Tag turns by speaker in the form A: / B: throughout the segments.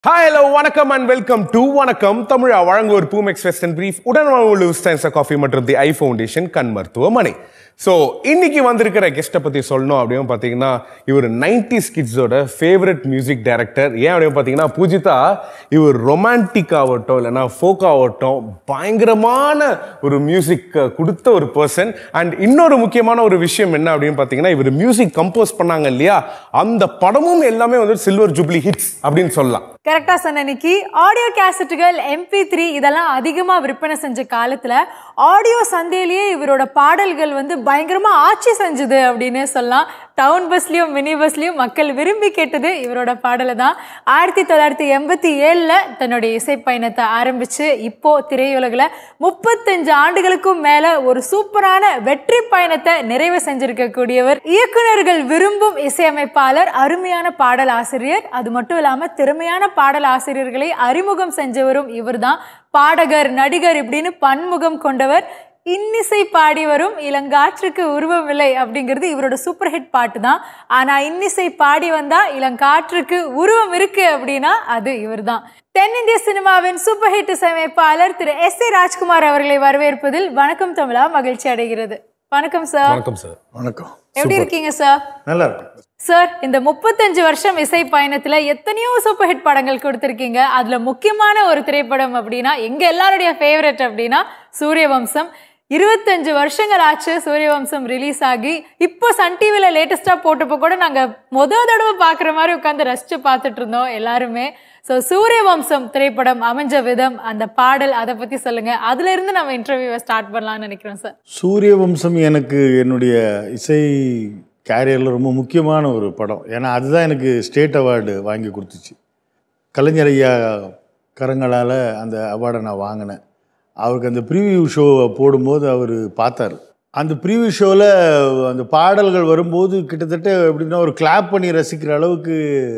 A: Hi hello வணக்கம் and welcome to Vanakkam Tamizha வழங்குவோர் Boomex western brief உடன் வழங்குவோர் ஸ்டான்ஸ் காஃபி மற்றும் தி ஐ ஃபவுண்டேஷன் கண் மருத்துவமனை ஸோ இன்னைக்கு வந்திருக்கிற கெஸ்ட்டை பற்றி சொல்லணும் அப்படின்னு பார்த்தீங்கன்னா இவர் நைன்டி கிட்ஸோட ஃபேவரட் மியூசிக் டைரக்டர் ஏன் அப்படின்னு பார்த்தீங்கன்னா பூஜிதா இவர் ரொமான்டிக் ஆகட்டும் இல்லைன்னா ஃபோக் ஆகட்டும் பயங்கரமான ஒரு மியூசிக் கொடுத்த ஒரு பர்சன் அண்ட் இன்னொரு முக்கியமான ஒரு விஷயம் என்ன அப்படின்னு பார்த்தீங்கன்னா இவர் மியூசிக் கம்போஸ் பண்ணாங்க இல்லையா அந்த படமும் எல்லாமே வந்து சில்வர் ஜூப்ளி ஹிட்ஸ் அப்படின்னு சொல்லலாம்
B: கரெக்டா சொன்ன நிக்கி ஆடியோ கேசட்டுகள் எம்பி த்ரீ இதெல்லாம் அதிகமா விற்பனை செஞ்ச காலத்துல ஆடியோ சந்தையிலேயே இவரோட பாடல்கள் வந்து பயங்கரமா ஆட்சி செஞ்சது அப்படின்னு சொல்லலாம் டவுன் பஸ்லயும் மினி பஸ்லயும் மக்கள் விரும்பி கேட்டது இவரோட பாடலை தான் ஆயிரத்தி தொள்ளாயிரத்தி எண்பத்தி ஏழுல தன்னுடைய இசை பயணத்தை ஆரம்பிச்சு இப்போ திரையுலகில் முப்பத்தஞ்சு ஆண்டுகளுக்கும் மேல ஒரு சூப்பரான வெற்றி பயணத்தை நிறைவு செஞ்சிருக்கக்கூடியவர் இயக்குனர்கள் விரும்பும் இசையமைப்பாளர் அருமையான பாடல் ஆசிரியர் அது மட்டும் இல்லாம திறமையான பாடல் ஆசிரியர்களை அறிமுகம் செஞ்சவரும் இவர்தான் பாடகர் நடிகர் இப்படின்னு பன்முகம் கொண்டவர் இன்னிசை பாடி வரும் இளங்காற்றுக்கு உருவமில்லை அப்படிங்கிறது இவரோட சூப்பர் ஹிட் பாட்டு தான் ஆனா இன்னிசை பாடி வந்தா இளங்காற்றுக்கு உருவம் இருக்கு அப்படின்னா அது இவர்தான் தென்னிந்திய சினிமாவின் சூப்பர் ஹிட் இசையமைப்பாளர் திரு எஸ் ஏ ராஜ்குமார் அவர்களை வரவேற்பதில் வணக்கம் தமிழா மகிழ்ச்சி அடைகிறது வணக்கம் சார்
A: வணக்கம் சார்
C: வணக்கம்
B: எப்படி இருக்கீங்க சார்
C: நல்லா இருக்கு
B: சார் இந்த முப்பத்தஞ்சு வருஷம் இசை பயணத்துல எத்தனையோ சூப்பர் ஹிட் படங்கள் கொடுத்துருக்கீங்க அதுல முக்கியமான ஒரு திரைப்படம் அப்படின்னா எங்க எல்லாருடைய ஃபேவரட் அப்படின்னா சூரியவம்சம் இருபத்தஞ்சு வருஷங்கள் ஆச்சு சூரியவம்சம் ரிலீஸ் ஆகி இப்போ சன் டிவில லேட்டஸ்டா போட்டப்போ கூட நாங்க முத தடவை பார்க்குற மாதிரி உட்காந்து ரசிச்சு பார்த்துட்டு இருந்தோம் எல்லாருமே ஸோ சூரியவம்சம் திரைப்படம் அமைஞ்ச விதம் அந்த பாடல் அதை பத்தி சொல்லுங்க அதுல இருந்து நம்ம இன்டர்வியூவை ஸ்டார்ட் பண்ணலாம்னு நினைக்கிறோம் சார்
C: சூரிய வம்சம் எனக்கு என்னுடைய இசை கேரியரில் ரொம்ப முக்கியமான ஒரு படம் ஏன்னா அதுதான் எனக்கு ஸ்டேட் அவார்டு வாங்கி கொடுத்துச்சு கலைஞர் ஐயா கரங்களால் அந்த அவார்டை நான் வாங்கினேன் அவருக்கு அந்த ப்ரீவியூ ஷோவை போடும்போது அவர் பார்த்தார் அந்த ப்ரீவியூ ஷோவில் அந்த பாடல்கள் வரும்போது கிட்டத்தட்ட எப்படின்னா ஒரு கிளாப் பண்ணி ரசிக்கிற அளவுக்கு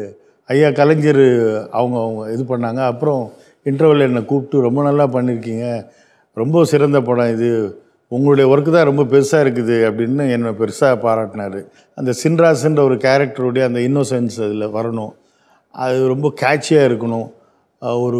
C: ஐயா கலைஞர் அவங்க அவங்க இது பண்ணாங்க அப்புறம் இன்டர்வல் என்னை கூப்பிட்டு ரொம்ப நல்லா பண்ணியிருக்கீங்க ரொம்ப சிறந்த படம் இது உங்களுடைய ஒர்க்கு தான் ரொம்ப பெருசாக இருக்குது அப்படின்னு என்னை பெருசாக பாராட்டினார் அந்த சின்ராஸ்ன்ற ஒரு கேரக்டருடைய அந்த இன்னோசென்ஸ் அதில் வரணும் அது ரொம்ப கேட்சியாக இருக்கணும் அஹ் ஒரு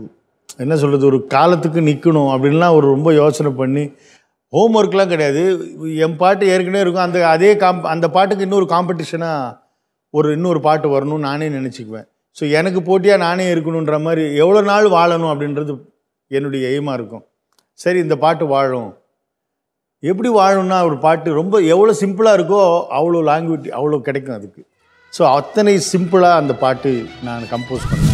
C: என்ன சொல்கிறது ஒரு காலத்துக்கு நிற்கணும் அப்படின்லாம் ஒரு ரொம்ப யோசனை பண்ணி ஹோம் ஒர்க்லாம் கிடையாது என் பாட்டு ஏற்கனவே இருக்கும் அந்த அதே காம் அந்த பாட்டுக்கு இன்னொரு காம்படிஷனாக ஒரு இன்னொரு பாட்டு வரணும்னு நானே நினச்சிக்குவேன் ஸோ எனக்கு போட்டியாக நானே இருக்கணுன்ற மாதிரி எவ்வளோ நாள் வாழணும் அப்படின்றது என்னுடைய எய்மாக இருக்கும் சரி இந்த பாட்டு வாழும் எப்படி வாழும்னா ஒரு பாட்டு ரொம்ப எவ்வளோ சிம்பிளாக இருக்கோ அவ்வளோ லாங்குவேஜ் அவ்வளோ கிடைக்கும் அதுக்கு ஸோ அத்தனை சிம்பிளாக அந்த பாட்டு நான் கம்போஸ் பண்ணேன்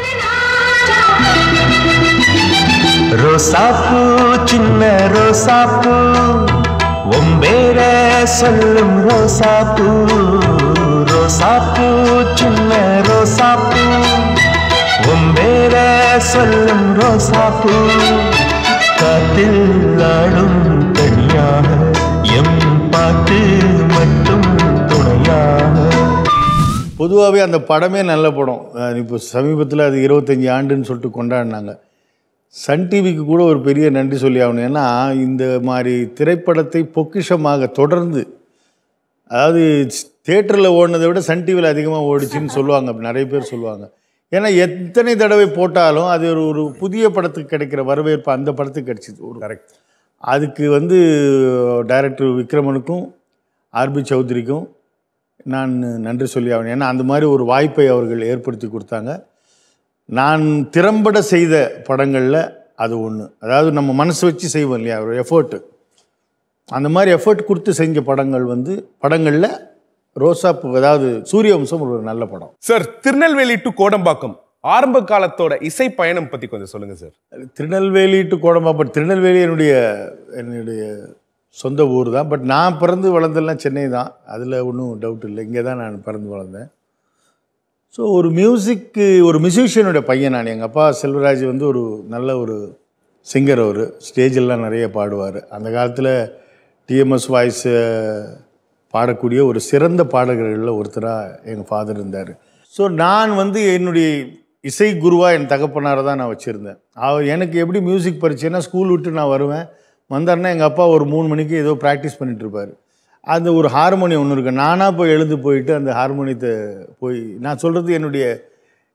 D: ரோசாப்பூ சின்ன ரோசாப்பூ ஒம்பேர சொல்லும் ரோசாப்பூ ரோசாப்பூ சின்ன ரோசாப்பூ ஒம்பேர சொல்லும் ரோசாப்பூ காத்தில் ஆடும் தனியாக எம் பாட்டு மட்டும் துணையாக
C: பொதுவாகவே அந்த படமே நல்ல படம் அஹ் இப்போ சமீபத்தில் அது இருபத்தஞ்சி ஆண்டுன்னு சொல்லிட்டு கொண்டாடினாங்க சன் டிவிக்கு கூட ஒரு பெரிய நன்றி சொல்லி ஆகணும் ஏன்னா இந்த மாதிரி திரைப்படத்தை பொக்கிஷமாக தொடர்ந்து அதாவது தேட்டரில் ஓடினதை விட சன் டிவியில் அதிகமாக ஓடிச்சுன்னு சொல்லுவாங்க அப்படி நிறைய பேர் சொல்லுவாங்க ஏன்னா எத்தனை தடவை போட்டாலும் அது ஒரு ஒரு புதிய படத்துக்கு கிடைக்கிற வரவேற்பு அந்த படத்துக்கு கிடைச்சிது ஒரு
A: கரெக்ட்
C: அதுக்கு வந்து டைரக்டர் விக்ரமனுக்கும் ஆர்பி சௌத்ரிக்கும் நான் நன்றி சொல்லி ஆகணும் ஏன்னா அந்த மாதிரி ஒரு வாய்ப்பை அவர்கள் ஏற்படுத்தி கொடுத்தாங்க நான் திறம்பட செய்த படங்களில் அது ஒன்று அதாவது நம்ம மனசு வச்சு செய்வோம் இல்லையா ஒரு எஃபர்ட்டு அந்த மாதிரி எஃபர்ட் கொடுத்து செஞ்ச படங்கள் வந்து படங்களில் ரோசாப்பு அதாவது சூரியவம்சம் ஒரு நல்ல படம்
A: சார் திருநெல்வேலி டு கோடம்பாக்கம் ஆரம்ப காலத்தோட இசை பயணம் பத்தி கொஞ்சம் சொல்லுங்க sir
C: Tirunelveli to Kodambakkam Tirunelveli என்னுடைய என்னுடைய சொந்த ஊர் தான் பட் நான் பிறந்து வளர்ந்தெல்லாம் சென்னை தான் அதில் ஒன்றும் டவுட் இல்லை இங்கே தான் நான் பிறந்து வளர்ந்தேன் ஸோ ஒரு மியூசிக்கு ஒரு மியூசிஷியனுடைய பையன் நான் எங்கள் அப்பா செல்வராஜ் வந்து ஒரு நல்ல ஒரு சிங்கர் அவர் ஸ்டேஜெல்லாம் நிறைய பாடுவார் அந்த காலத்தில் டிஎம்எஸ் வாய்ஸ் பாடக்கூடிய ஒரு சிறந்த பாடகர்களில் ஒருத்தராக எங்கள் ஃபாதர் இருந்தார் ஸோ நான் வந்து என்னுடைய இசை குருவாக என் தகப்பனாரை தான் நான் வச்சுருந்தேன் அவர் எனக்கு எப்படி மியூசிக் பரிச்சைன்னா ஸ்கூல் விட்டு நான் வருவேன் வந்தாருன்னா எங்கள் அப்பா ஒரு மூணு மணிக்கு ஏதோ ப்ராக்டிஸ் பண்ணிட்டு இருப்பார் அந்த ஒரு ஹார்மோனியம் ஒன்று இருக்கு நானாக போய் எழுந்து போயிட்டு அந்த ஹார்மோனியத்தை போய் நான் சொல்கிறது என்னுடைய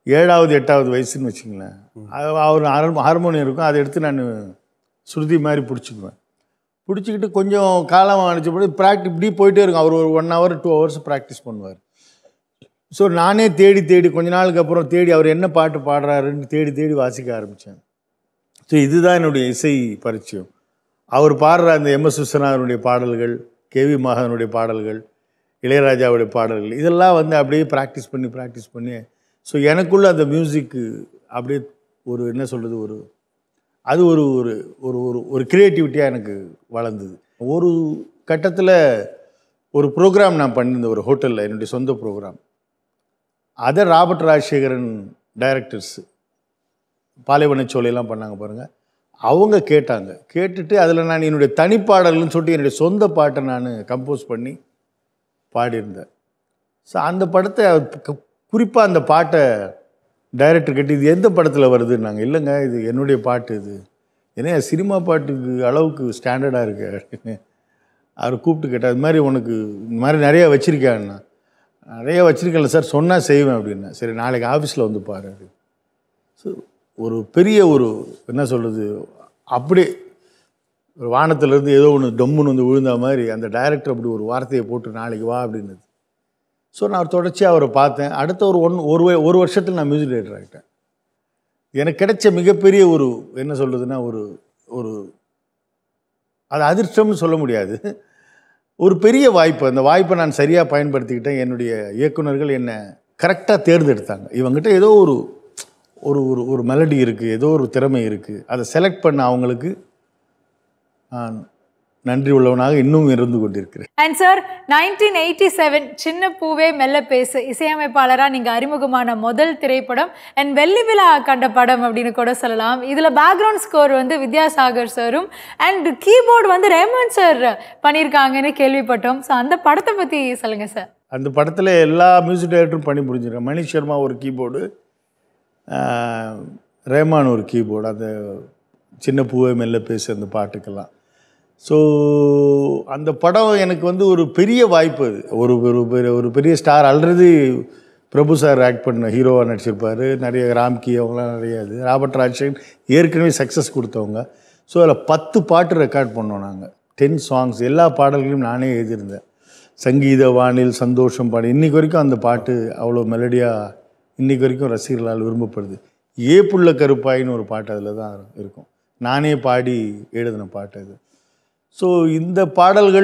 C: ஏழாவது எட்டாவது வயசுன்னு வச்சுங்களேன் அது அவர் ஹார்மோ- ஹார்மோனியம் இருக்கும் அதை எடுத்து நான் ஸ்ருதி மாதிரி பிடிச்சிக்குவேன் பிடிச்சிக்கிட்டு கொஞ்சம் காலம் அனுப்பிச்சபடி ப்ராக்டி இப்படி போயிட்டே இருக்கும் அவர் ஒரு one hour two hours practice பண்ணுவார் ஸோ நானே தேடி தேடி கொஞ்ச நாளுக்கு அப்புறம் தேடி அவர் என்ன பாட்டு பாடுறாருன்னு தேடி தேடி வாசிக்க ஆரம்பித்தேன் ஸோ இதுதான் என்னுடைய இசை பரிச்சயம் அவர் பாடுற அந்த எம்எஸ் விஸ்வநாதனுடைய பாடல்கள் கேவி மகானுடைய பாடல்கள் இளையராஜாவுடைய பாடல்கள் இதெல்லாம் வந்து அப்படியே ப்ராக்டிஸ் பண்ணி ப்ராக்டிஸ் பண்ணி ஸோ எனக்குள்ள அந்த மியூசிக்கு அப்படியே ஒரு என்ன சொல்கிறது ஒரு அது ஒரு ஒரு ஒரு ஒரு ஒரு க்ரியேட்டிவிட்டியாக எனக்கு வளர்ந்தது ஒரு கட்டத்தில் ஒரு ப்ரோக்ராம் நான் பண்ணியிருந்தேன் ஒரு ஹோட்டலில் என்னுடைய சொந்த ப்ரோக்ராம் அதை ராபர்ட் ராஜசேகரன் டைரக்டர்ஸ் பாலைவனச்சோலையெல்லாம் பண்ணாங்க பாருங்கள் அவங்க கேட்டாங்க கேட்டுட்டு அதில் நான் என்னுடைய தனிப்பாடல்னு சொல்லிட்டு என்னுடைய சொந்த பாட்டை நான் கம்போஸ் பண்ணி பாடியிருந்தேன் ஸோ அந்த படத்தை குறிப்பாக அந்த பாட்டை டைரக்டர் கேட்டு இது எந்த படத்தில் வருதுன்னாங்க இல்லைங்க இது என்னுடைய பாட்டு இது ஏன்னா சினிமா பாட்டுக்கு அளவுக்கு ஸ்டாண்டர்டாக இருக்கு அப்படின்னு அவர் கூப்பிட்டு கேட்டார் இது மாதிரி உனக்கு இந்த மாதிரி நிறைய வச்சுருக்கேன்னா நிறைய வச்சுருக்கேன்ல சார் சொன்னால் செய்வேன் அப்படின்னா சரி நாளைக்கு ஆஃபீஸில் வந்து பாரு அப்படின்னு ஸோ ஒரு பெரிய ஒரு என்ன சொல்கிறது அப்படி ஒரு வானத்திலேருந்து ஏதோ ஒன்று டொம்முன்னு வந்து விழுந்த மாதிரி அந்த டைரக்டர் அப்படி ஒரு வார்த்தையை போட்டு நாளைக்கு வா அப்படின்னது ஸோ நான் தொடர்ச்சியாக அவரை பார்த்தேன் அடுத்த ஒரு ஒன் ஒரு வ- ஒரு வருஷத்தில் நான் மியூசிக் டைரக்டர் ஆகிட்டேன் எனக்கு கிடைச்ச மிகப்பெரிய ஒரு என்ன சொல்கிறதுனா ஒரு ஒரு அது அதிர்ஷ்டம்னு சொல்ல முடியாது ஒரு பெரிய வாய்ப்பு அந்த வாய்ப்பை நான் சரியாக பயன்படுத்திக்கிட்டேன் என்னுடைய இயக்குனர்கள் என்னை கரெக்டாக தேர்ந்தெடுத்தாங்க இவங்ககிட்ட ஏதோ ஒரு ஒரு ஒரு ஒரு மெலடி இருக்குது ஏதோ ஒரு திறமை இருக்குது அதை செலக்ட் பண்ண அவங்களுக்கு நான் நன்றி உள்ளவனாக இன்னும் இருந்து கொண்டிருக்கிறேன்
B: and sir nineteen eighty seven Chinna Poove மெல்ல பேசு இசையமைப்பாளராக நீங்கள் அறிமுகமான முதல் திரைப்படம் அண்ட் வெள்ளி விழா கண்ட படம் அப்படின்னு கூட சொல்லலாம் இதில் பேக்ரவுண்ட் ஸ்கோர் வந்து வித்யாசாகர் சாரும் அண்ட் கீபோர்டு வந்து ரேமன் சார் பண்ணியிருக்காங்கன்னு கேள்விப்பட்டோம் ஸோ அந்த படத்தை பற்றி சொல்லுங்கள் சார்
C: அந்த படத்தில் எல்லா மியூசிக் டைரக்டரும் பண்ணி முடிஞ்சிருக்கேன் மணி சர்மா ஒரு கீபோர்டு ரேமான் ஒரு கீபோர்டு அந்த சின்ன பூவை மெல்ல பேசு அந்த பாட்டுக்கெல்லாம் ஸோ அந்த படம் எனக்கு வந்து ஒரு பெரிய வாய்ப்பு அது ஒரு ஒரு பெரிய- ஒரு பெரிய star already Prabhu sir act பண்ண ஹீரோவாக நடிச்சிருப்பார் நிறைய ராம்கி அவங்களாம் நிறைய இது ராபர்ட் ராஜ்சேகர் ஏற்கனவே சக்ஸஸ் கொடுத்தவங்க ஸோ அதில் பத்து பாட்டு ரெக்கார்ட் பண்ணோம் நாங்கள் டென் சாங்ஸ் எல்லா பாடல்களையும் நானே எழுதியிருந்தேன் சங்கீத வானில் சந்தோஷம் பாடு இன்னைக்கு வரைக்கும் அந்த பாட்டு அவ்வளோ மெலடியாக இன்னைக்கு வரைக்கும் ரசிகர்களால் விரும்பப்படுது ஏ புள்ள கருப்பாயின்னு ஒரு பாட்டு அதில் தான் இருக்கும் நானே பாடி எழுதின பாட்டு அது ஸோ இந்த பாடல்கள்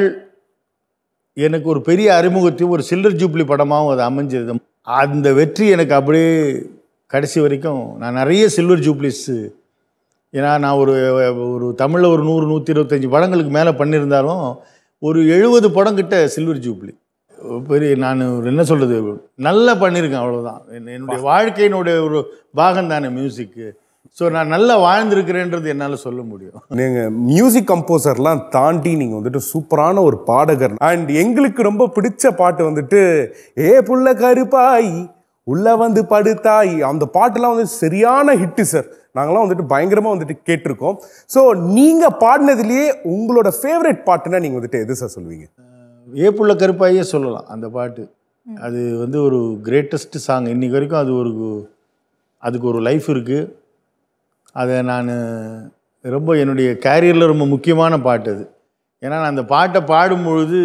C: எனக்கு ஒரு பெரிய அறிமுகத்தையும் ஒரு சில்லர் ஜூப்ளி படமாகவும் அது அமைஞ்சது அந்த வெற்றி எனக்கு அப்படியே கடைசி வரைக்கும் நான் நிறைய சில்வர் ஜூப்ளிஸ் ஏன்னா நான் ஒரு ஒரு தமிழில் ஒரு நூறு நூற்றி இருபத்தஞ்சி படங்களுக்கு மேலே பண்ணியிருந்தாலும் ஒரு எழுபது படம் கிட்ட சில்வர் ஜூப்ளி பெரிய நான் ஒரு என்ன சொல்கிறது நல்லா பண்ணியிருக்கேன் அவ்வளோதான் என்- என்னுடைய வாழ்க்கையினுடைய ஒரு பாகம் தானே மியூசிக்கு ஸோ நான் நல்லா வாழ்ந்திருக்கிறேன்றது என்னால் சொல்ல முடியும்
A: நீங்க மியூசிக் கம்போசர்லாம் தாண்டி நீங்க வந்துட்டு சூப்பரான ஒரு பாடகர் அண்ட் எங்களுக்கு ரொம்ப பிடிச்ச பாட்டு வந்துட்டு ஏ புள்ள கருப்பாய் உள்ள வந்து படுத்தாய் அந்த பாட்டுலாம் வந்து சரியான ஹிட்டு சார் நாங்களாம் வந்துட்டு பயங்கரமா வந்துட்டு கேட்டிருக்கோம் ஸோ நீங்க பாடினதுலயே உங்களோட ஃபேவரட் பாட்டுன்னா நீங்க வந்துட்டு எது சார் சொல்லுவீங்க
C: ஏப்புள்ள கருப்பாயே சொல்லலாம் அந்த பாட்டு அது வந்து ஒரு கிரேட்டஸ்ட் சாங் இன்னைக்கு வரைக்கும் அது ஒரு அதுக்கு ஒரு லைஃப் இருக்குது அதை நான் ரொம்ப என்னுடைய கேரியரில் ரொம்ப முக்கியமான பாட்டு அது ஏன்னா நான் அந்த பாட்டை பாடும் பொழுது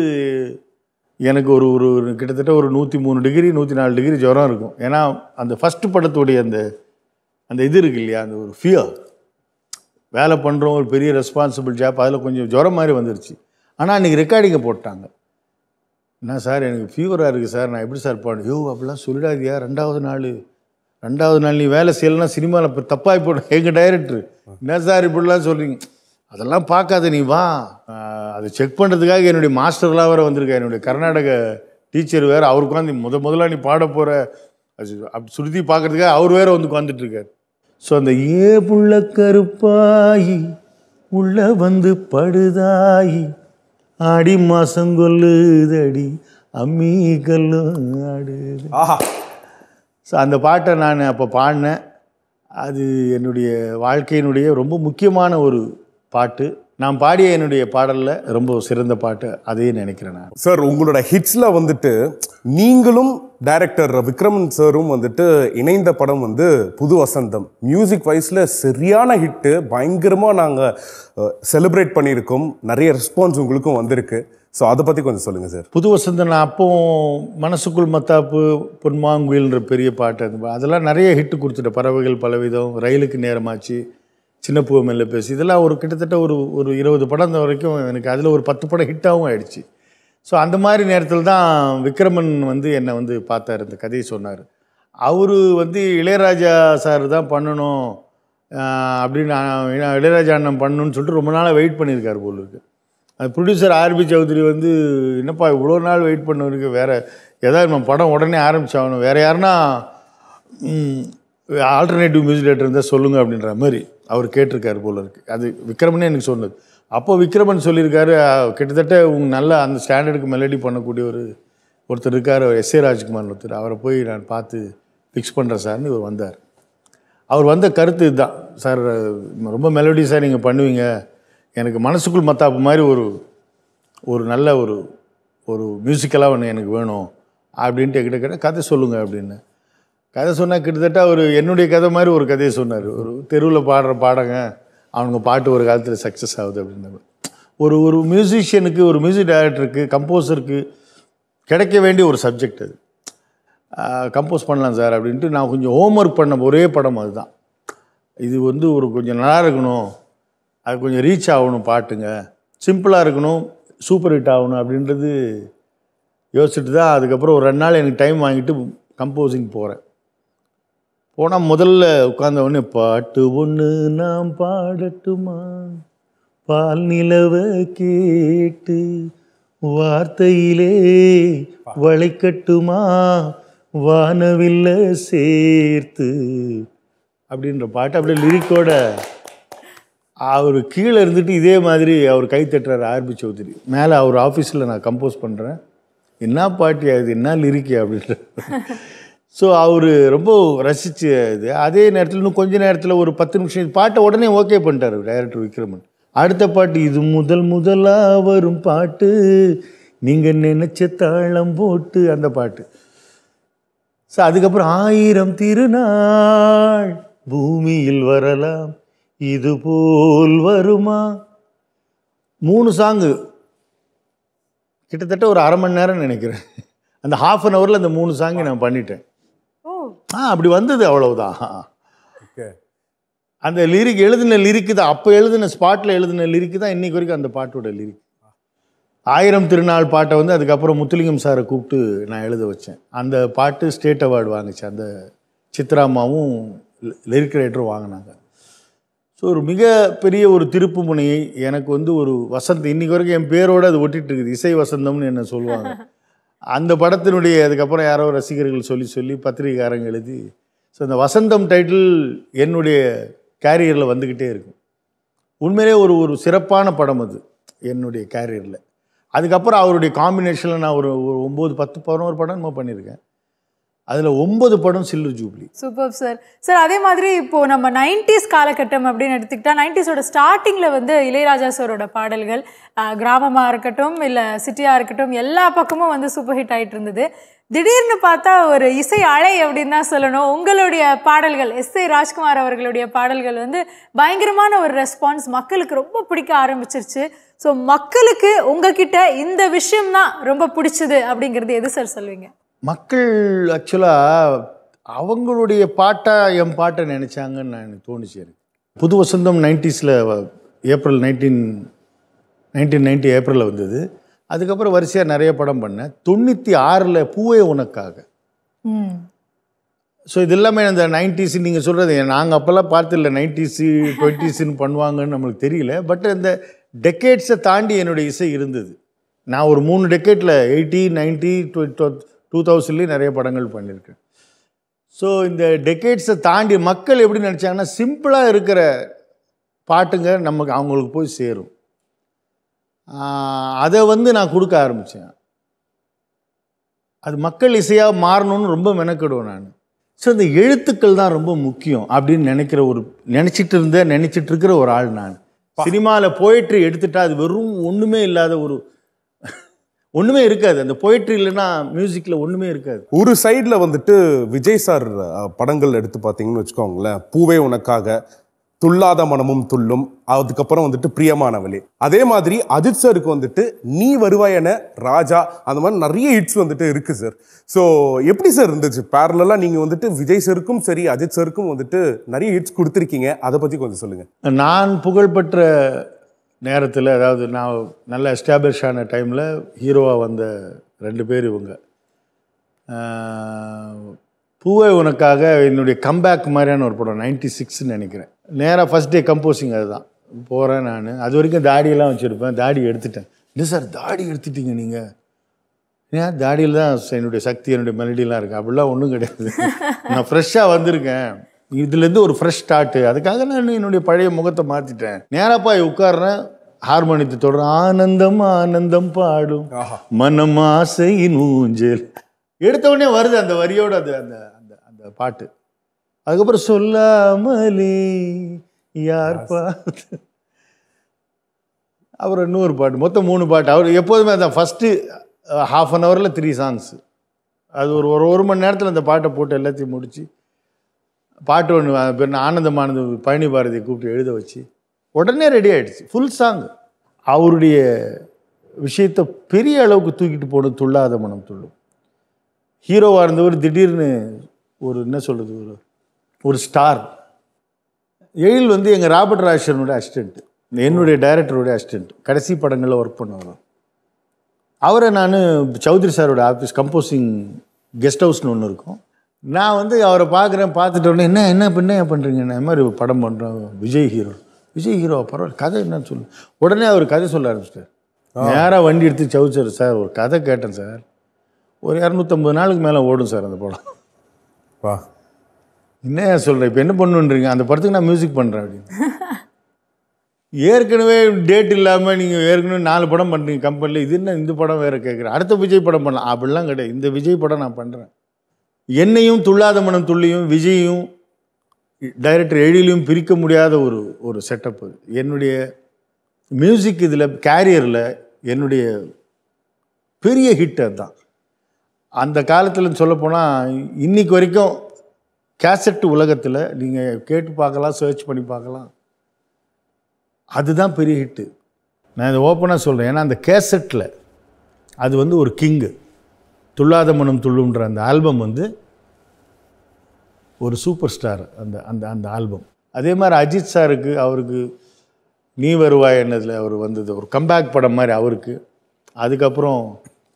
C: எனக்கு ஒரு ஒரு ஒரு கிட்டத்தட்ட ஒரு நூற்றி மூணு டிகிரி நூற்றி நாலு டிகிரி ஜுரம் இருக்கும் ஏன்னா அந்த ஃபஸ்ட்டு படத்துடைய அந்த அந்த இது இருக்கு இல்லையா அந்த ஒரு ஃபியர் வேலை பண்ணுறோம் ஒரு பெரிய ரெஸ்பான்சிபிள் ஜாப் அதில் கொஞ்சம் ஜுரம் மாதிரி வந்துருச்சு ஆனால் அன்றைக்கி ரெக்கார்டிங்கை போட்டாங்க என்ன சார் எனக்கு ஃபீவராக இருக்குது சார் நான் எப்படி சார் பாடு யோ அப்படிலாம் சொல்லிடாதியா ரெண்டாவது நாள் ரெண்டாவது நாள் நீ வேலை செய்யலைன்னா சினிமாவில் இப்போ தப்பாகி போடும் எங்கள் டைரக்டர் என்ன சார் இப்படிலாம் சொல்கிறீங்க அதெல்லாம் பார்க்காத நீ வா ஆஹ் அதை செக் பண்ணுறதுக்காக என்னுடைய மாஸ்டர்லாம் வேறு வந்திருக்கா என்னுடைய கர்நாடக டீச்சர் வேறு அவர் உட்காந்து முத முதல்ல நீ பாட போகிற அது அப்படி சுருதி பார்க்கறதுக்காக அவர் வேறு வந்து உட்காந்துட்டு இருக்காரு ஸோ அந்த ஏ புள்ள கருப்பாயி உள்ள வந்து படுதாயி ஆடி மாசம் கொல்லுதடி அம்மி கல்லும் ஆடுது
A: ஆஹா
C: ஸோ அந்த பாட்டை நான் அப்போ பாடினேன் அது என்னுடைய வாழ்க்கையினுடைய ரொம்ப முக்கியமான ஒரு பாட்டு நான் பாடிய என்னுடைய பாடலில் ரொம்ப சிறந்த பாட்டு அதையே நினைக்கிறேன் நான்
A: சார் உங்களோட ஹிட்ஸ்ல வந்துட்டு நீங்களும் டைரக்டர் விக்ரமன் சாரும் வந்துட்டு இணைந்த படம் வந்து புது வசந்தம் மியூசிக் வைஸ்ல சரியான ஹிட்டு பயங்கரமா நாங்க செலிப்ரேட் பண்ணியிருக்கோம் நிறைய ரெஸ்பான்ஸ் உங்களுக்கும் வந்திருக்கு ஸோ அதை பத்தி கொஞ்சம் சொல்லுங்க சார்
C: புது வசந்தம் நான் அப்போ மனசுக்குள் மத்தாப்பு பொன்மாங்குயில்ன்ற பெரிய பாட்டு அது அதெல்லாம் நிறைய ஹிட்டு கொடுத்துட்டேன் பறவைகள் பலவிதம் ரயிலுக்கு நேரமாச்சு சின்ன பூ மெல்ல பேசி இதெல்லாம் ஒரு கிட்டத்தட்ட ஒரு ஒரு இருபது படம் வரைக்கும் எனக்கு அதில் ஒரு பத்து படம் ஹிட்டாகவும் ஆயிடுச்சு ஸோ அந்த மாதிரி நேரத்தில் தான் விக்ரமன் வந்து என்னை வந்து பார்த்தார் இந்த கதையை சொன்னார் அவர் வந்து இளையராஜா சார் தான் பண்ணணும் ஆஹ் அப்படின்னு ஆஹ் இளையராஜா அண்ணன் பண்ணணும்னு சொல்லிட்டு ரொம்ப நாளாக வெயிட் பண்ணியிருக்காரு போல இருக்கு அது ப்ரொடியூசர் ஆர்பி சௌத்ரி வந்து என்னப்பா இவ்வளோ நாள் வெயிட் பண்ணவருக்கு வேறு ஏதாவது நம்ம படம் உடனே ஆரம்பிச்சாகணும் வேறு யாருன்னா ஆல்டர்னேட்டிவ் மியூசிக் டேரக்டர் இருந்தால் சொல்லுங்க அப்படின்ற மாதிரி அவர் கேட்டிருக்காரு போல இருக்கு அது விக்ரமனே எனக்கு சொன்னது அப்போ விக்ரமன் சொல்லியிருக்காரு அஹ், கிட்டத்தட்ட உங்க நல்ல அந்த ஸ்டாண்டர்டுக்கு மெலடி பண்ணக்கூடிய ஒரு ஒருத்தர் இருக்கார் எஸ் ஏ ராஜ்குமார் ஒருத்தர் அவரை போய் நான் பார்த்து ஃபிக்ஸ் பண்ணுறேன் சார்னு இவர் வந்தார் அவர் வந்த கருத்து இதுதான் சார் ரொம்ப மெலடிஸாக நீங்கள் பண்ணுவீங்க எனக்கு மனசுக்குள் மத்தாப்பு மாதிரி ஒரு ஒரு நல்ல ஒரு ஒரு மியூசிக்கலாக ஒன்று எனக்கு வேணும் அப்படின்ட்டு என்கிட்ட கேட்டால் கதை சொல்லுங்கள் அப்படின்னு கதை சொன்னால் கிட்டத்தட்ட ஒரு என்னுடைய கதை மாதிரி ஒரு கதையை சொன்னார் ஒரு தெருவில் பாடுற பாடங்க அவனுங்க பாட்டு ஒரு காலத்தில் சக்ஸஸ் ஆகுது அப்படின்னு ஒரு ஒரு மியூசிஷியனுக்கு ஒரு மியூசிக் டைரக்டருக்கு கம்போசருக்கு கிடைக்க வேண்டிய ஒரு சப்ஜெக்ட் அது கம்போஸ் பண்ணலாம் சார் அப்படின்ட்டு நான் கொஞ்சம் ஹோம்ஒர்க் பண்ண ஒரே படம் அதுதான் இது வந்து ஒரு கொஞ்சம் நல்லா இருக்கணும் அது கொஞ்சம் ரீச் ஆகணும் பாட்டுங்க சிம்பிளாக இருக்கணும் சூப்பர் ஹிட் ஆகணும் அப்படின்றது யோசிச்சுட்டு தான் அதுக்கப்புறம் ஒரு ரெண்டு நாள் எனக்கு டைம் வாங்கிட்டு கம்போசிங் போகிறேன் போனால் முதல்ல உட்கார்ந்த உடனே பாட்டு ஒன்று நாம் பாடட்டுமா பால் நிலவ கேட்டு வார்த்தையிலே வளைக்கட்டுமா வானவில்ல சேர்த்து அப்படின்ற பாட்டு அப்படியே லிரிக்கோட அவர் கீழே இருந்துட்டு இதே மாதிரி அவர் கை தட்டுறாரு ஆர்பி சௌத்ரி மேலே அவர் ஆஃபீஸில் நான் கம்போஸ் பண்ணுறேன் என்ன பாட்டியா இது என்ன லிரிக்கு அப்படின்ற ஸோ அவர் ரொம்ப ரசிச்சு இது அதே நேரத்தில் இன்னும் கொஞ்ச நேரத்தில் ஒரு பத்து நிமிஷம் இது பாட்டை உடனே ஓகே பண்ணிட்டாரு டைரக்டர் விக்ரமன் அடுத்த பாட்டு இது முதல் முதலாக வரும் பாட்டு நீங்கள் நினைச்ச தாளம் போட்டு அந்த பாட்டு ஸோ அதுக்கப்புறம் ஆயிரம் திருநாள் பூமியில் வரலாம் இது போல் வருமா மூணு சாங்கு கிட்டத்தட்ட ஒரு அரை மணி நேரம் நினைக்கிறேன் அந்த ஹாஃப் அன் ஹவரில் அந்த மூணு சாங்கை நான் பண்ணிட்டேன்
B: ஓ
C: ஆ அப்படி வந்தது அவ்வளவுதான் அந்த லிரிக் எழுதின லிரிக்கு தான் அப்போ எழுதின ஸ்பாட்டில் எழுதின லிரிக்கு தான் இன்னைக்கு வரைக்கும் அந்த பாட்டோட லிரிக் ஆயிரம் திருநாள் பாட்டை வந்து அதுக்கப்புறம் முத்துலிங்கம் சாரை கூப்பிட்டு நான் எழுத வச்சேன் அந்த பாட்டு ஸ்டேட் அவார்டு வாங்குச்சு அந்த சித்ராமாவும் லிரிக் ரைட்டரும் வாங்கினாங்க ஸோ ஒரு மிக பெரிய ஒரு திருப்பு முனையை எனக்கு வந்து ஒரு வசந்த் இன்னைக்கு வரைக்கும் என் பேரோட அது ஒட்டிட்டு இருக்குது இசை வசந்தம்னு என்ன சொல்லுவாங்க அந்த படத்தினுடைய அதுக்கப்புறம் யாரோ ரசிகர்கள் சொல்லி சொல்லி பத்திரிகைக்காரங்க எழுதி ஸோ அந்த வசந்தம் டைட்டில் என்னுடைய கேரியரில் வந்துக்கிட்டே இருக்கும் உண்மையிலே ஒரு ஒரு சிறப்பான படம் அது என்னுடைய கேரியரில் அதுக்கப்புறம் அவருடைய காம்பினேஷனில் நான் ஒரு ஒரு ஒம்பது பத்து பதினோரு படம் என்னமோ பண்ணியிருக்கேன் அதில் ஒன்பது படம் silver jubilee
B: super sir sir அதே மாதிரி இப்போ நம்ம நைன்டிஸ் காலகட்டம் அப்படின்னு எடுத்துக்கிட்டா நைன்டிஸோட ஸ்டார்டிங்ல வந்து இளையராஜா சாரோட பாடல்கள் ஆஹ், கிராமமா இருக்கட்டும் இல்ல சிட்டியா இருக்கட்டும் எல்லா பக்கமும் வந்து சூப்பர் ஹிட் ஆயிட்டு இருந்தது திடீர்னு பார்த்தா ஒரு இசை அலை அப்படின்னு தான் சொல்லணும் உங்களுடைய பாடல்கள் எஸ் ஏ ராஜ்குமார் அவர்களுடைய பாடல்கள் வந்து பயங்கரமான ஒரு ரெஸ்பான்ஸ் மக்களுக்கு ரொம்ப பிடிக்க ஆரம்பிச்சிருச்சு ஸோ மக்களுக்கு உங்ககிட்ட இந்த விஷயம் தான் ரொம்ப பிடிச்சது அப்படிங்கிறது எது சார் சொல்வீங்க
C: மக்கள் ஆக்சுவலாக அவங்களுடைய பாட்டா என் பாட்டை நினச்சாங்கன்னு நான் எனக்கு தோணுச்சு எனக்கு புது வசந்தம் நைன்டிஸில் ஏப்ரல் நைன்டீன் நைன்டீன் நைன்டி ஏப்ரலில் வந்தது அதுக்கப்புறம் வரிசையாக நிறைய படம் பண்ணேன் தொண்ணூற்றி ஆறில் பூவே உனக்காக
B: ம்
C: ஸோ இது எல்லாமே அந்த நைன்டிஸ் நீங்கள் சொல்கிறது நாங்கள் அப்போல்லாம் பார்த்துல நைன்டிஸு டுவெண்ட்டிஸ்ன்னு பண்ணுவாங்கன்னு நம்மளுக்கு தெரியல பட் அந்த டெக்கேட்ஸை தாண்டி என்னுடைய இசை இருந்தது நான் ஒரு மூணு டெக்கேட்டில் எயிட்டி நைன்ட்டி டூ தௌசண்ட்லேயும் நிறைய படங்கள் பண்ணியிருக்கேன் ஸோ இந்த டெக்கேட்ஸை தாண்டி மக்கள் எப்படி நினச்சாங்கன்னா சிம்பிளாக இருக்கிற பாட்டுங்க நமக்கு அவங்களுக்கு போய் சேரும் ஆஹ் அதை வந்து நான் கொடுக்க ஆரம்பித்தேன் அது மக்கள் இசையாக மாறணும்னு ரொம்ப மெனக்கிடுவேன் நான் ஸோ இந்த எழுத்துக்கள் தான் ரொம்ப முக்கியம் அப்படின்னு நினைக்கிற ஒரு நினச்சிட்டு இருந்த நினச்சிட்டு இருக்கிற ஒரு ஆள் நான் சினிமாவில் போயிட்ரி எடுத்துட்டா அது வெறும் ஒன்றுமே இல்லாத ஒரு ஒன்றுமே இருக்காது அந்த போயிட்ரி இல்லைன்னா மியூசிக்கில் ஒன்றுமே இருக்காது
A: ஒரு சைடுல வந்துட்டு விஜய் சார் அஹ், படங்கள் எடுத்து பார்த்தீங்கன்னு வச்சுக்கோங்களேன் பூவே உனக்காக துள்ளாத மனமும் துள்ளும் அதுக்கப்புறம் வந்துட்டு பிரியமானவளே அதே மாதிரி அஜித் சாருக்கு வந்துட்டு நீ வருவாயன ராஜா அந்த மாதிரி நிறைய ஹிட்ஸ் வந்துட்டு இருக்கு சார் ஸோ எப்படி சார் இருந்துச்சு பேரலா நீங்க வந்துட்டு விஜய் சாருக்கும் சரி அஜித் சாருக்கும் வந்துட்டு நிறைய ஹிட்ஸ் கொடுத்துருக்கீங்க அதை பத்தி கொஞ்சம் சொல்லுங்க
C: நான் புகழ்பெற்ற நேரத்தில் அதாவது நான் நல்ல எஸ்டாப்ளிஷ் ஆன டைமில் ஹீரோவாக வந்த ரெண்டு பேர் இவங்க ஆஹ், பூவே உனக்காக என்னுடைய கம்பேக் மாதிரியான ஒரு படம் நைன்டி சிக்ஸ்ன்னு நினைக்கிறேன் நேராக ஃபஸ்ட் டே கம்போசிங் அதுதான் போகிறேன் நான் அது வரைக்கும் தாடியெல்லாம் வச்சுருப்பேன் தாடி எடுத்துட்டேன் இல்லை சார் தாடி எடுத்துட்டீங்க நீங்கள் ஏன் தாடியில் தான் என்னுடைய சக்தி என்னுடைய மெலடிலாம் இருக்குது அப்படிலாம் ஒன்றும் கிடையாது நான் ஃப்ரெஷ்ஷாக வந்திருக்கேன் இதுலேருந்து ஒரு ஃப்ரெஷ் ஸ்டார்ட்டு அதுக்காக நான் என்னுடைய பழைய முகத்தை மாற்றிட்டேன் நேராக போய் உட்கார்றேன் ஹார்மோனியத்தை தொடர் ஆனந்தம் ஆனந்தம் பாடும் மனம் ஆசையின் ஊஞ்சல் எடுத்த உடனே வருது அந்த வரியோட அந்த அந்த அந்த அந்த பாட்டு அதுக்கப்புறம் சொல்லாமலே யார் பார்த்து அப்புறம் இன்னொரு பாட்டு மொத்தம் மூணு பாட்டு அவர் எப்போதுமே அதான் ஃபஸ்ட்டு ஹாஃப் அன் ஹவரில் த்ரீ சாங்ஸ் அது ஒரு ஒரு ஒரு மணி நேரத்தில் அந்த பாட்டை போட்டு எல்லாத்தையும் முடித்து பாட்டு ஒன்று பேர் ஆனந்தமானது பழனி பாரதியை கூப்பிட்டு எழுத வச்சு உடனே ரெடி ஆயிடுச்சு ஃபுல் சாங் அவருடைய விஷயத்தை பெரிய அளவுக்கு தூக்கிட்டு போகணும் துள்ளாத மனம் துள்ளும் ஹீரோவாக இருந்தவர் திடீர்னு ஒரு என்ன சொல்கிறது ஒரு ஒரு ஸ்டார் எழில் வந்து எங்கள் ராபர்ட் ராஷனோட அசிஸ்டண்ட் என்னுடைய டைரக்டருடைய அசிஸ்டண்ட் கடைசி படங்களில் ஒர்க் பண்ணவர் அவரை நான் சௌத்ரி சாரோட ஆஃபீஸ் கம்போசிங் கெஸ்ட் ஹவுஸ்னு ஒன்று இருக்கும் நான் வந்து அவரை பார்க்குறேன் பார்த்துட்ட உடனே என்ன என்ன பண்ண பண்ணுறீங்க நான் இந்த மாதிரி படம் பண்ணுறோம் விஜய் ஹீரோ விஜய் ஹீரோ பரவாயில்ல கதை என்னன்னு சொல்லு உடனே அவர் கதை சொல்ல ஆரம்பிச்சிட்டார் நேராக வண்டி எடுத்து சௌச்சார் சார் ஒரு கதை கேட்டேன் சார் ஒரு இரநூத்தம்பது நாளுக்கு மேலே ஓடும் சார் அந்த படம்
A: வா
C: என்ன சொல்கிறேன் இப்போ என்ன பண்ணுன்றீங்க அந்த படத்துக்கு நான் மியூசிக் பண்ணுறேன் அப்படின்னு ஏற்கனவே டேட் இல்லாமல் நீங்கள் ஏற்கனவே நாலு படம் பண்ணுறீங்க கம்பெனியில் இது என்ன இந்த படம் வேறு கேட்குறேன் அடுத்த விஜய் படம் பண்ணலாம் அப்படிலாம் கிடையாது இந்த விஜய் படம் நான் பண்ணுறேன் என்னையும் துள்ளாத மனம் துள்ளியும் விஜயும் டைரக்டர் எழிலையும் பிரிக்க முடியாத ஒரு ஒரு செட்டப் அது என்னுடைய மியூசிக் இதில் கேரியரில் என்னுடைய பெரிய ஹிட் அதுதான் அந்த காலத்தில் சொல்லப்போனால் இன்னைக்கு வரைக்கும் கேசட் உலகத்தில் நீங்கள் கேட்டு பார்க்கலாம் சர்ச் பண்ணி பார்க்கலாம் அதுதான் பெரிய ஹிட்டு நான் இதை ஓப்பனாக சொல்கிறேன் ஏன்னா அந்த கேசட்டில் அது வந்து ஒரு கிங்கு துள்ளாத மனம் துள்ளுன்ற அந்த ஆல்பம் வந்து ஒரு சூப்பர் ஸ்டார் அந்த அந்த அந்த ஆல்பம் அதே மாதிரி அஜித் சாருக்கு அவருக்கு நீ வருவாய் என்னதில் அவர் வந்தது ஒரு கம்பேக் படம் மாதிரி அவருக்கு அதுக்கப்புறம்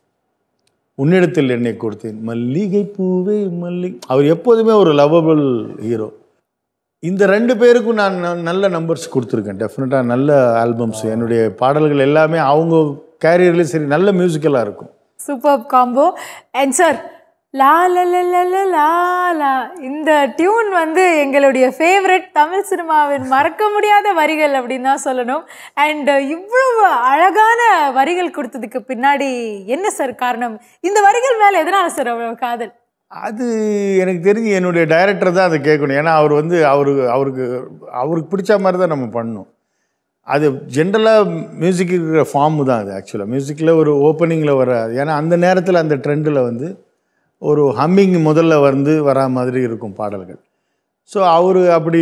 C: உன்னிடத்தில் என்னை கொடுத்தேன் மல்லிகை பூவே மல்லி அவர் எப்போதுமே ஒரு லவபிள் ஹீரோ இந்த ரெண்டு பேருக்கும் நான் ந- நல்ல நம்பர்ஸ் கொடுத்துருக்கேன் டெஃபினட்டாக நல்ல ஆல்பம்ஸ் என்னுடைய பாடல்கள் எல்லாமே அவங்க கேரியர்லேயும் சரி நல்ல மியூசிக்கலாக இருக்கும்
B: சூப்பர் காம்போ அண்ட் சார் லா லா லா லா லா லா லா இந்த டியூன் வந்து எங்களுடைய ஃபேவரட் தமிழ் சினிமாவின் மறக்க முடியாத வரிகள் அப்படின்னு தான் சொல்லணும் அண்ட் இவ்வளவு அழகான வரிகள் கொடுத்ததுக்கு பின்னாடி என்ன சார் காரணம் இந்த வரிகள் மேலே எதனால சார் அவ்வளவு காதல்
C: அது எனக்கு தெரிஞ்சு என்னுடைய டைரக்டர் தான் அதை கேட்கணும் ஏன்னா அவர் வந்து அவரு அவருக்கு அவருக்கு பிடிச்ச மாதிரி தான் நம்ம பண்ணணும் அது ஜென்ரலாக மியூசிக் இருக்கிற ஃபார்மு தான் அது ஆக்சுவலாக மியூசிக்கில் ஒரு ஓப்பனிங்கில் வர ஏன்னா அந்த நேரத்தில் அந்த ட்ரெண்டில் வந்து ஒரு ஹம்மிங் முதல்ல வந்து வரா மாதிரி இருக்கும் பாடல்கள் ஸோ அவர் அப்படி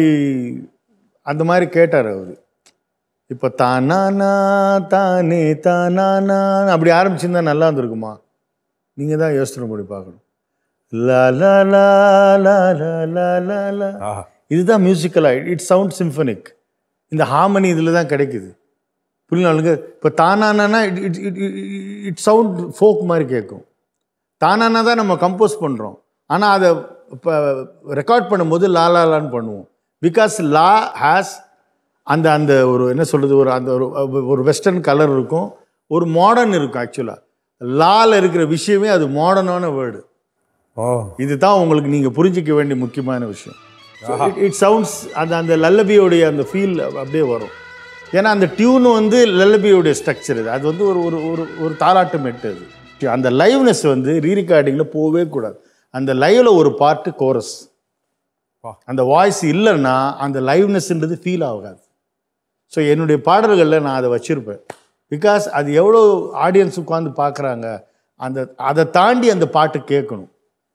C: அந்த மாதிரி கேட்டார் அவர் இப்போ தானானா தானே தானானா அப்படி ஆரம்பிச்சிருந்தா நல்லா இருந்திருக்குமா நீங்கள் தான் யோசனை பண்ணி பார்க்கணும் லா லா லா லா லா லா லா லா
A: ஆஹா.
C: இதுதான் மியூசிக்கலாக இட் சவுண்ட் சிம்ஃபனிக் இந்த ஹார்மனி இதில் தான் கிடைக்குது புரியல இப்போ தானானா it it it it sound folk மாதிரி கேட்கும் தானானா தான் நம்ம கம்போஸ் பண்ணுறோம் ஆனால் அதை இப்போ ரெக்கார்ட் பண்ணும்போது லா லா லான்னு பண்ணுவோம் பிகாஸ் லா ஹேஸ் அந்த அந்த ஒரு என்ன சொல்கிறது ஒரு அந்த ஒரு ஒரு வெஸ்டர்ன் கலர் இருக்கும் ஒரு மாடர்ன் இருக்கும் ஆக்சுவலாக லால இருக்கிற விஷயமே அது மாடர்னான வேர்டு
A: ஓ
C: இதுதான் உங்களுக்கு நீங்கள் புரிஞ்சிக்க வேண்டிய முக்கியமான விஷயம் இட் சவுண்ட்ஸ் அந்த அந்த லல்லபியோடைய அந்த ஃபீல் அப்படியே வரும் ஏன்னா அந்த டியூன் வந்து லல்லபியோடைய ஸ்ட்ரக்சர் இது அது வந்து ஒரு ஒரு ஒரு ஒரு தாலாட்டு மெட்டு அது அந்த லைவ்னஸ் வந்து ரீரிகார்டிங்கில் போகவே கூடாது அந்த லைவ்ல ஒரு பாட்டு கோரஸ்
A: வா.
C: அந்த வாய்ஸ் இல்லைன்னா அந்த லைவ்னஸ்ன்றது ஃபீல் ஆகாது ஸோ என்னுடைய பாடல்களில் நான் அதை வச்சுருப்பேன் பிகாஸ் அது எவ்வளோ ஆடியன்ஸ் உட்காந்து பார்க்குறாங்க அந்த அதை தாண்டி அந்த பாட்டு கேட்கணும்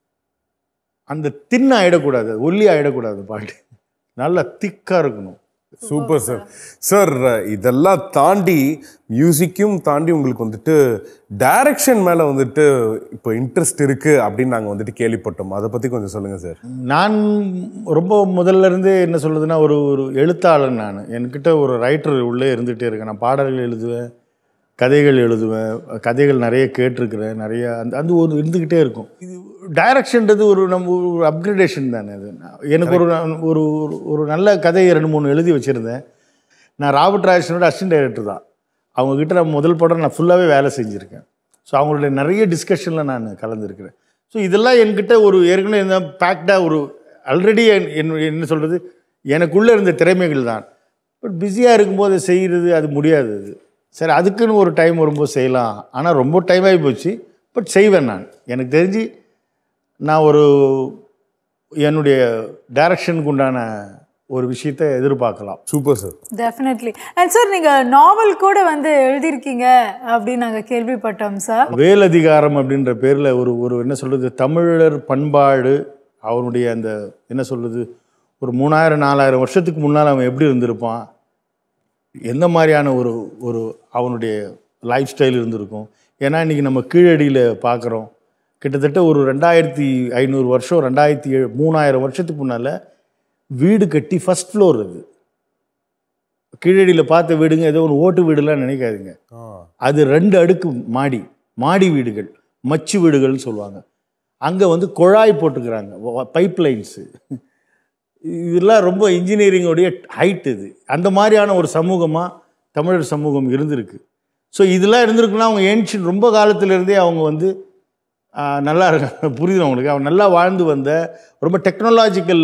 C: அந்த தின்ன ஆயிடக்கூடாது ஒல்லி ஆயிடக்கூடாது பாட்டு நல்லா திக்காக இருக்கணும்
A: சூப்பர் சார் சார் இதெல்லாம் தாண்டி மியூசிக்கும் தாண்டி உங்களுக்கு வந்துட்டு டைரக்ஷன் மேல வந்துட்டு இப்போ இன்ட்ரெஸ்ட் இருக்கு அப்படின்னு நாங்க வந்துட்டு கேள்விப்பட்டோம் அதை பத்தி கொஞ்சம் சொல்லுங்க சார்
C: நான் ரொம்ப முதல்ல இருந்தே என்ன சொல்றதுன்னா ஒரு ஒரு எழுத்தாளன் நான் என்கிட்ட ஒரு ரைட்டர் உள்ளே இருந்துகிட்டே இருக்கேன் நான் பாடல்கள் எழுதுவேன் கதைகள் எழுதுவேன் கதைகள் நிறைய கேட்டிருக்கிறேன் நிறைய அந்த அந்த ஒரு இருந்துக்கிட்டே இருக்கும் இது டைரக்ஷன்றது ஒரு நம்ம ஒரு அப்கிரேடேஷன் தானே அது எனக்கு ஒரு ஒரு ஒரு- ஒரு நல்ல கதையை ரெண்டு மூணு எழுதி வச்சுருந்தேன் நான் ராபர்ட் ராஜனோட அசிஸ்டன்ட் டைரக்டர் தான் அவங்கக்கிட்ட நான் முதல் படம் நான் ஃபுல்லாகவே வேலை செஞ்சுருக்கேன் ஸோ அவங்களுடைய நிறைய டிஸ்கஷனில் நான் கலந்துருக்கிறேன் ஸோ இதெல்லாம் என்கிட்ட ஒரு ஏற்கனவே இந்த பேக்டாக ஒரு ஆல்ரெடி என் என்ன சொல்கிறது எனக்குள்ளே இருந்த திறமைகள் தான் பட் பிஸியாக இருக்கும்போது அதை செய்கிறது அது முடியாது அது சரி அதுக்குன்னு ஒரு டைம் வரும்போது செய்யலாம் ஆனால் ரொம்ப டைம் ஆகி போச்சு பட் செய்வேன் நான் எனக்கு தெரிஞ்சு நான் ஒரு என்னுடைய டைரக்ஷனுக்கு உண்டான ஒரு விஷயத்தை எதிர்பார்க்கலாம்
A: super sir
B: definitely and sir நீங்க நாவல் கூட வந்து எழுதியிருக்கீங்க அப்படின்னு நாங்க கேள்விப்பட்டோம் சார்
C: வேலதிகாரம் அப்படின்ற பேரில் ஒரு ஒரு என்ன சொல்கிறது தமிழர் பண்பாடு அவனுடைய அந்த என்ன சொல்கிறது ஒரு மூணாயிரம் நாலாயிரம் வருஷத்துக்கு முன்னால் அவன் எப்படி இருந்திருப்பான் எந்த மாதிரியான ஒரு ஒரு அவனுடைய லைஃப் ஸ்டைல் இருந்திருக்கும் ஏன்னா இன்றைக்கி நம்ம கீழடியில் பார்க்குறோம் கிட்டத்தட்ட ஒரு ரெண்டாயிரத்தி ஐநூறு வருஷம் ரெண்டாயிரத்தி ஏழு மூணாயிரம் வருஷத்துக்கு முன்னால் வீடு கட்டி ஃபஸ்ட் ஃப்ளோர் அது கீழடியில் பார்த்த வீடுங்க ஏதோ ஒரு ஓட்டு வீடுலாம் நினைக்காதீங்க அது ரெண்டு அடுக்கு மாடி மாடி வீடுகள் மச்சு வீடுகள்னு சொல்லுவாங்க அங்கே வந்து குழாய் போட்டுக்கிறாங்க பைப் லைன்ஸு இதெல்லாம் ரொம்ப இன்ஜினியரிங்கோடைய ஹைட் இது அந்த மாதிரியான ஒரு சமூகமாக தமிழர் சமூகம் இருந்திருக்கு ஸோ இதெல்லாம் இருந்திருக்குன்னா அவங்க ஏன்ஷியன் ரொம்ப காலத்திலேருந்தே அவங்க வந்து ஆ, நல்லா இருக்காங்க புரியுது அவங்களுக்கு அவங்க நல்லா வாழ்ந்து வந்த ரொம்ப டெக்னாலஜிக்கல்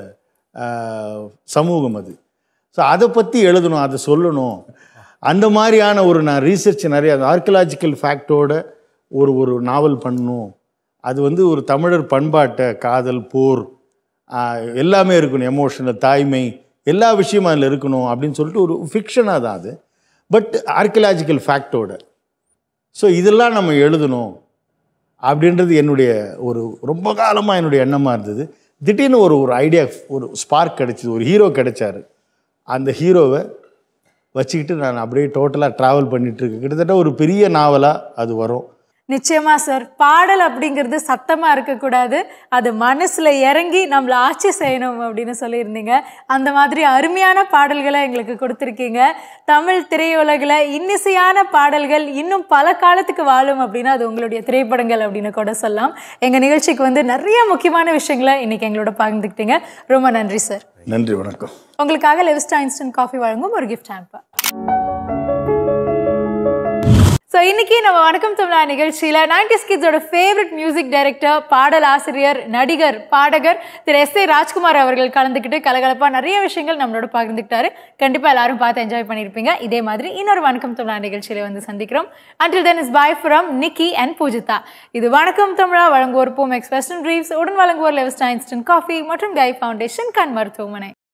C: சமூகம் அது ஸோ அதை பற்றி எழுதணும் அதை சொல்லணும் அந்த மாதிரியான ஒரு நான் ரீசர்ச் நிறைய ஆர்கியலாஜிக்கல் ஃபேக்டோட ஒரு ஒரு நாவல் பண்ணணும் அது வந்து ஒரு தமிழர் பண்பாட்டை காதல் போர் ஆஹ், எல்லாமே இருக்கணும் எமோஷனல் தாய்மை எல்லா விஷயமும் அதில் இருக்கணும் அப்படின்னு சொல்லிட்டு ஒரு ஃபிக்ஷனாக தான் அது பட் ஆர்கியலாஜிக்கல் ஃபேக்டோட ஸோ இதெல்லாம் நம்ம எழுதணும் அப்படின்றது என்னுடைய ஒரு ரொம்ப காலமாக என்னுடைய எண்ணமாக இருந்தது திடீர்னு ஒரு ஒரு ஐடியா ஒரு ஸ்பார்க் கிடைச்சிது ஒரு ஹீரோ கிடைச்சாரு அந்த ஹீரோவை வச்சுக்கிட்டு நான் அப்படியே டோட்டலாக ட்ராவல் பண்ணிகிட்ருக்கேன் கிட்டத்தட்ட ஒரு பெரிய நாவலாக அது வரும்
B: நிச்சயமா சார் பாடல் அப்படிங்கிறது சத்தமா இருக்கக்கூடாது அது மனசுல இறங்கி நம்மள ஆட்சி செய்யணும் அப்படின்னு சொல்லியிருந்தீங்க அந்த மாதிரி அருமையான பாடல்களை எங்களுக்கு கொடுத்துருக்கீங்க தமிழ் திரையுலகில் இன்னிசையான பாடல்கள் இன்னும் பல காலத்துக்கு வாழும் அப்படின்னா அது உங்களுடைய திரைப்படங்கள் அப்படின்னு கூட சொல்லலாம் எங்க நிகழ்ச்சிக்கு வந்து நிறைய முக்கியமான விஷயங்களை இன்னைக்கு எங்களோட பகிர்ந்துக்கிட்டீங்க ரொம்ப நன்றி சார்
C: நன்றி வணக்கம்
B: உங்களுக்காக லெவிஸ்டா இன்ஸ்டன்ட் காஃபி வழங்கும் ஒரு கிஃப்ட் ஹேம்பர் ஸோ இன்னைக்கு நம்ம வணக்கம் தமிழா நிகழ்ச்சியில் நைன்டிஸ் கிட்ஸோட ஃபேவரட் மியூசிக் டைரக்டர் பாடல் ஆசிரியர் நடிகர் பாடகர் திரு எஸ் ஏ ராஜ்குமார் அவர்கள் கலந்துக்கிட்டு கலகலப்பாக நிறைய விஷயங்கள் நம்மளோட பகிர்ந்துக்கிட்டாரு கண்டிப்பாக எல்லாரும் பார்த்து என்ஜாய் பண்ணியிருப்பீங்க இதே மாதிரி இன்னொரு வணக்கம் தமிழா நிகழ்ச்சியில வந்து சந்திக்கிறோம் until then is bye from Nikki and Poojitha இது வணக்கம் தமிழா வழங்குவோர் பூம் எக்ஸ்பிரஸ் ட்ரீவ்ஸ் உடன் வழங்குவோர் லெவஸ்டா இன்ஸ்டன்ட் காஃபி மற்றும் கை ஃபவுண்டேஷன் கண் மருத்துவமனை